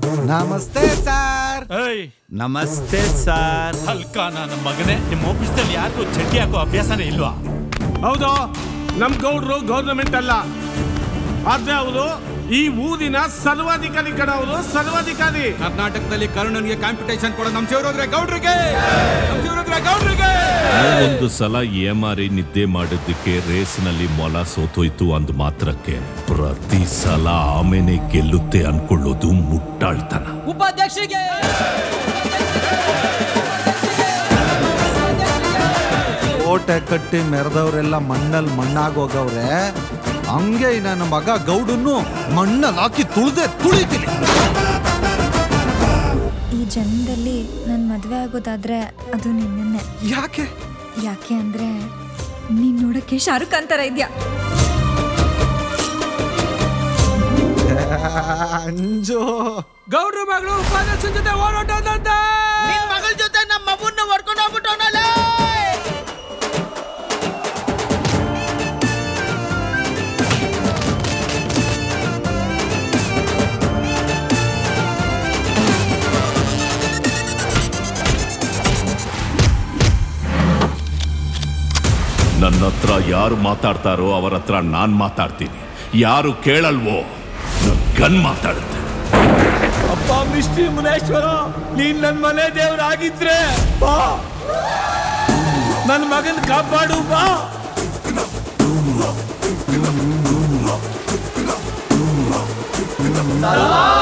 ನಮಸ್ತೆ ಸರ್ ಏಯ್ ನಮಸ್ತೆ ಸರ್ ಹಲ್ಕ ನನ್ನ ಮಗನೇ ನಿಮ್ಮ ಆಫೀಸ್ನಲ್ಲಿ ಯಾರಿಗೂ ಚಡ್ಡಿ ಹಾಕೋ ಅಭ್ಯಾಸನೇ ಇಲ್ವಾ ಹೌದು ನಮ್ ಗೌಡ್ರು ಗೌರ್ನಮೆಂಟ್ ಅಲ್ಲ ಆದ್ರೆ ಅವರು ಈ ಊರಿನ ಸರ್ವಾಧಿಕಾರಿ ಕಣ ಅವರು ಸರ್ವಾಧಿಕಾರಿ ಕರ್ನಾಟಕದಲ್ಲಿ ಕರುಣನ್ಗೆ ಕಾಂಪಿಟೇಷನ್ ಕೊಡೋ ನಮ್ ಶಿವರುದ್ರೆ ಗೌಡ್ರಿಗೆ ನಮ್ ಶಿವರುದ್ರೆ ಗೌಡ್ರಿಗೆ ಒಂದು ಸಲ ಏಮಾರಿ ನಿದ್ದೆ ಮಾಡಿದ್ದಕ್ಕೆ ರೇಸ್ನಲ್ಲಿ ಮೊಲ ಸೋತೋಯ್ತು ಅಂದ್ ಮಾತ್ರಕ್ಕೆ ಪ್ರತಿ ಸಲ ಆಮೇನೆ ಗೆಲ್ಲುತ್ತೆ ಅನ್ಕೊಳ್ಳೋದು ಮುಟ್ಟಾಳ್ತನ ಉಪಾಧ್ಯಕ್ಷರಿಗೆ ಕೋಟೆ ಕಟ್ಟಿ ಮೆರೆದವರೆಲ್ಲ ಮಣ್ಣಲ್ಲಿ ಮಣ್ಣಾಗೋಗವ್ರೆ ಹಂಗೆ ಈ ನನ್ನ ಮಗ ಗೌಡನ್ನು ಮಣ್ಣಲ್ಲಿ ಹಾಕಿ ತುಳಿದೆ ತುಳಿತೀನಿ ಈ ಜನ್ಮದಲ್ಲಿ ನನ್ನ ಮದುವೆ ಆಗೋದಾದ್ರೆ ಅದು ನಿನ್ನೆ ಯಾಕೆ ಯಾಕೆ ಅಂದ್ರೆ ನೀನ್ ನೋಡಕ್ಕೆ ಶಾರುಖ್ ಖಾನ್ ತರ ಇದ್ಯಾ ಅಂಜು ಗೌಡ್ರ ಮಗಳು ಉಪಾಧ್ಯಕ್ಷನ ಜೊತೆ ಓಡಾಟದಂತೆ ನಿನ್ ಮಗಳ ಜೊತೆ ನಮ್ಮ ಮಗುನ್ನ ಹೊಡ್ಕೊಂಡು ಹೋಗ್ಬಿಟ್ಟವನಲ್ಲ ನನ್ನ ಹತ್ರ ಯಾರು ಮಾತಾಡ್ತಾರೋ ಅವರ ಹತ್ರ ನಾನ್ ಮಾತಾಡ್ತೀನಿ ಯಾರು ಕೇಳಲ್ವೋ ನನ್ ಗನ್ ಮಾತಾಡುತ್ತೆ ಅಪ್ಪ ಮಿಸ್ಟ್ರಿ ಮುನೇಶ್ವರ ನೀನ್ ನನ್ ಮನೆ ದೇವರಾಗಿದ್ರೆ ಬಾ ನನ್ ಮಗನ್ ಕಾಪಾಡು ಬಾ ಸಲ್ವಾ